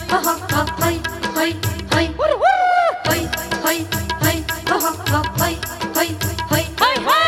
High ಹೈ ಹೈ ಹೈ ಹೈ ಹೈ ಹೈ ಹೈ ಹೈ ಹೈ ಹೈ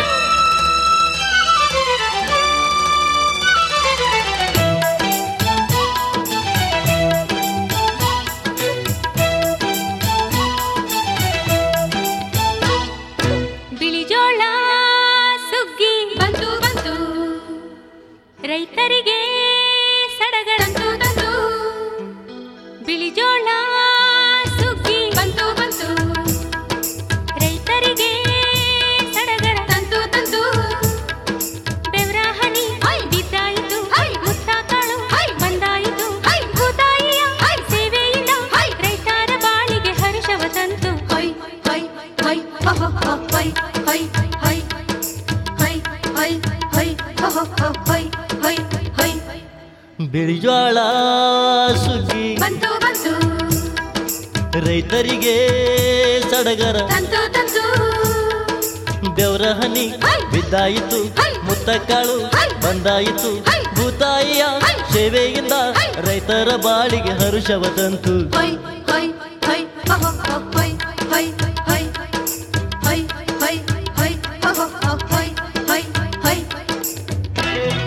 ಬಿಳಿಜೋಳ ಸುಗ್ಗಿ ಬಂತು ಬಂತು ರೈತರಿಗೆ ಸಡಗರ ತಂತು ತಂತು ಬಿಳಿಜೋಳ ಸುಗ್ಗಿ ಬಂತು ಬಂತು ರೈತರಿಗೆ ಸಡಗರ ತಂತು ತಂತು ಬೆವರ ಹನಿ ಹೈ. ಬಿದ್ದಾಯಿತು ಹೈ. ಮುತ್ತ ಕಾಳು ಹೈ. ಬಂದಾಯಿತು ಹೈ. ಭೂತಾಯಿಯ ಹೈ. ಸೇವೆಯಿಂದ ಹೈ. ರೈತರ ಬಾಳಿಗೆ ಹರ್ಷವ ತಂತು ಹೈ ಹೈ ಹೈ ಹೈ ಹೈ ಹೈ ಹೈ ಹೈ ಹೈ ಹೈ ಹೈ ಹೈ ಬಿಳಿಜೋಳ ಸುಗ್ಗಿ ಬಂತು ಬಂತು ರೈತರಿಗೆ ಸಡಗರ ತಂತು ತಂತು ಬೆವರ ಹನಿ ಹೈ. ಬಿದ್ದಾಯಿತು ಹೈ. ಮುತ್ತಕ್ಕಾಳು ಹೈ. ಬಂದಾಯಿತು ಹೈ. ಭೂತಾಯಿಯ ಹೈ. ಸೇವೆಯಿಂದ ಹೈ. ರೈತರ ಬಾಳಿಗೆ ಹರುಷವ ತಂತು ಹೈ ಹೈ ಹೈ ಹೈ ಹೈ ಹೈ ಹೈ ಹೈ ಹೈ ಹೈ ಹೈ ಹೈ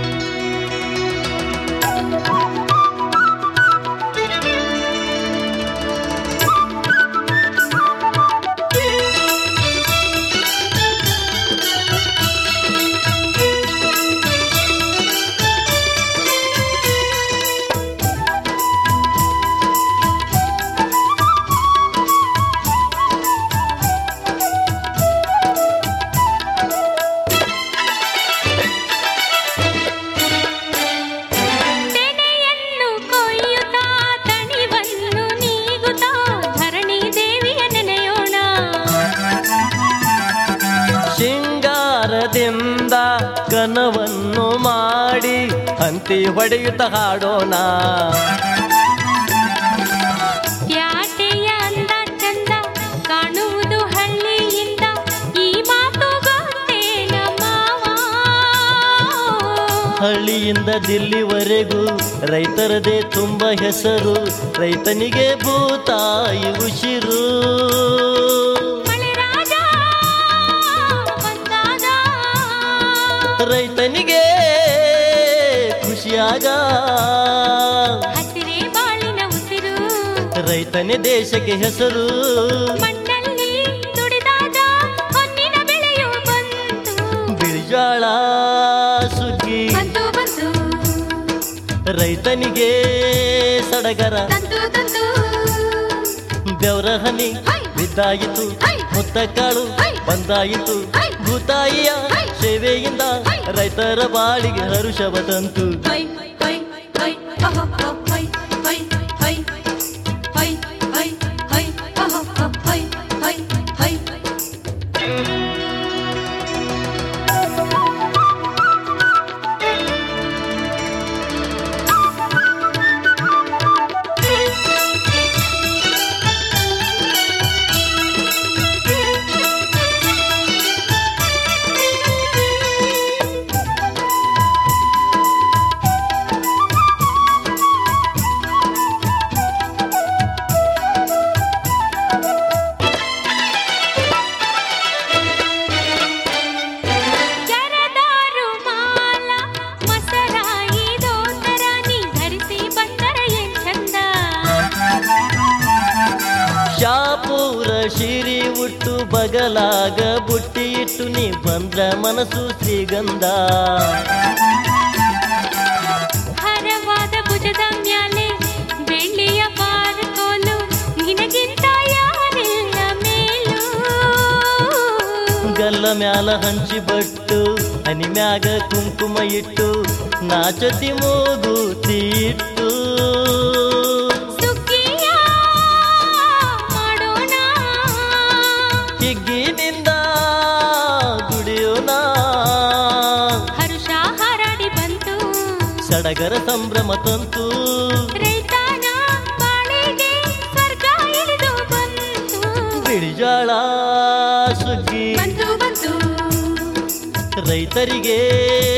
ತೆನೆಯನ್ನು ಕೊಯ್ಯುತ್ತಾ ತಣಿವನ್ನು ನೀಗುತ್ತಾ ಧರಣಿ ದೇವಿಯ ನೆನೆಯೋಣ ಶೃಂಗಾರದಿಂದ ಕನವನ್ನು ಮಾಡಿ ಹಂತಿ ಹೊಡೆಯುತ್ತ ಹಾಡೋಣ ಪ್ಯಾಟೆಯ ಅಂದ ಚಂದ ಕಾಣುವುದು ಹಳ್ಳಿಯಿಂದ ಈ ಮಾತು ಗೊತ್ತೇನ ಮಾವ ಹಳ್ಳಿಯಿಂದ ದಿಲ್ಲಿವರೆಗೂ ರೈತರದೇ ತುಂಬ ಹೆಸರು ರೈತನಿಗೆ ಭೂತಾಯಿ ಉಸಿರು ಮಳೆ ರಾಜ ಬಂದಾಗ ರೈತನಿಗೆ ಖುಷಿಯಾಗ ಹಸಿರೇ ಬಾಳಿನ ಉಸಿರು ರೈತನೇ ದೇಶಕ್ಕೆ ಹೆಸರು ಮಣ್ಣಲ್ಲಿ ದುಡಿದಾಗ ಹೊನ್ನಿನ ಬೆಳೆಯು ಬಂತು ಬಿಳಿಜಾಳ ಸುಗ್ಗಿ ಬಂತು ಬಂತು ರೈತನಿಗೆ ಸಡಗರ ತಂತು ತಂತು ಬೆವರ ಹನಿ ಹೈ. ಬಿದ್ದಾಯಿತು ಹೈ. ಮುತ್ತಕ್ಕಾಳು ಹೈ. ಬಂದಾಯಿತು ಹೈ. ಭೂತಾಯಿಯ ಹೈ. ಸೇವೆಯಿಂದ ಹೈ. ರೈತರ ಬಾಳಿಗೆ ಹರುಷವ ತಂತು ಹೈ ಹೈ ಹೈ ಹೈ ಹೈ ಹೈ ಹೈ ಹೈ ಹೈ ಹೈ ಹೈ ಹೈ ಜರದಾರು ಮಾಲ ಮಸರಾಯಿ ದೋತರ ನೀ ಧರಿಸಿ ಬಂದರ ಏನ್ ಚಂದ ಶಾಪೂರ ಶಿರಿ ಉಟ್ಟು ಬಗಲಾಗ ಬುಟ್ಟಿ ಇಟ್ಟು ನೀ ಬಂದ್ರ ಮನಸ್ಸು ಶ್ರೀಗಂಧ ಹರವಾದ ಭುಜದ ಮ್ಯಾಲೆ ಬೆಳ್ಳಿಯ ಬಾರಕೋಲು ನಿನಗಿಂತ ಯಾರಿಲ್ಲ ಮೇಲು ಗಲ್ಲ ಮ್ಯಾಲ ಹಂಚಿ ಬಟ್ಟು ಹನಿ ಮ್ಯಾಗ ಕುಂಕುಮ ಇಟ್ಟು ನಾಚತಿ ಮೂಗುತಿ ಇಟ್ಟು ಸುಗ್ಗಿಯ ಮಾಡೋಣ ಹಿಗ್ಗಿನಿಂದ ದುಡಿಯೋಣ ಹರುಷ ಹಾರಾಡಿ ಬಂತು ಸಡಗರ ಸಂಭ್ರಮ ತಂತು ರೈತನ ಬಾಳಿಗೆ ಸ್ವರ್ಗ ಇಳಿದು ಬಂತು ಬಿಳಿಜಾಳ ಸುಗ್ಗಿ ಬಂತು ಬಂತು ರೈತರಿಗೆ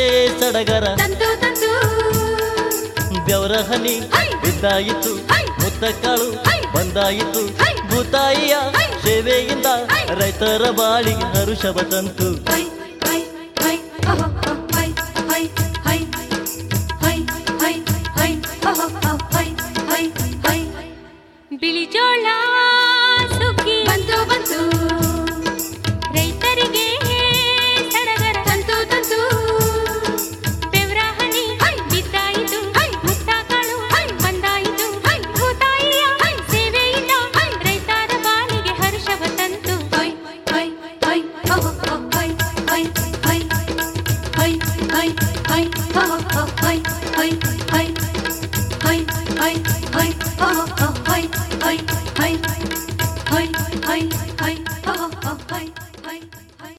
ಸಡಗರ ತಂತು ತಂತು ಬೆವರ ಹನಿ ಹೈ. ಬಿದ್ದಾಯಿತು ಹೈ. ಮುತ್ತ ರೈತ ಕಾಳು ಹೈ. ಬಂದಾಯಿತು ಹೈ. ಭೂತಾಯಿಯ ಹೈ. ಸೇವೆಯಿಂದ ಹೈ. ರೈತರ ಬಾಳಿಗೆ ಹರುಷವ ತಂತು ಹೈ ಹೈ ಹೈ ಅಹ ಹೈ ಹೈ ಹೈ ಹೈ ಹೈ ಹೈ ಅಹ ಹೈ ಹೈ ಹೈ ಬಿಳಿ ಜೋಳ ಸುಗ್ಗಿ ಬಂತು ಬಂತು ರೈತರಿಗೆ ಸಡಗರ ತಂತು ತಂತು ಬೆವರ ಹನಿ ಹೈ. ಬಿದ್ದಾಯಿತು ಹೈ. ಮುಕ್ತ ಕಾಳು ಹೈ. ಬಂದಾಯಿತು ಹೈ. ಭೂತಾಯಿಯ ಹೈ. ಸೇವೆಯಿಂದ ಹೈ. ರೈತರ ಬಾಳಿಗೆ ಹರ್ಷವ ತಂತು ಹೈ ಹೈ ಹೈ ಅಹ ಹೈ ಹೈ ಹೈ ಹೈ ಹೈ ಹೈ ಅಹ ಹೈ ಹೈ ಹೈ ಹೈ ಹೈ ಹೈ ಅಹ ಹೈ ಹೈ ಹೈ ಹೈ ಹೈ ಹೈ ಅಹ ಹೈ ಹೈ